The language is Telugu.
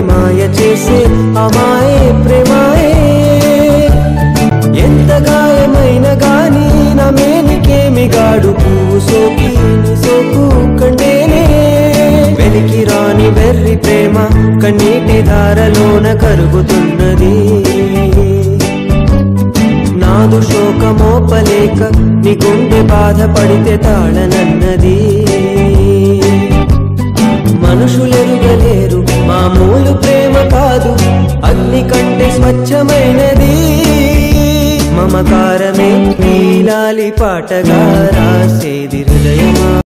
మాయ చేసే అమాయే ప్రేమాయే ఎంత గాయమైన గాని నా మేనికేమి గాడు పువ్వు సోకి నీ సోకు కండేనే వెలికి రాని వెర్రి ప్రేమ కన్నీటి ధారలోన కరుగుతున్నది నాదు శోకమోపలేక నీ గుండె బాధపడితే తాళనన్నది మనుషులెరుగలేరు మామూలు ప్రేమ కాదు అగ్ని కంటే స్వచ్ఛమైనది మమకారమే నీలాలి పాటగా రాసేది హృదయమా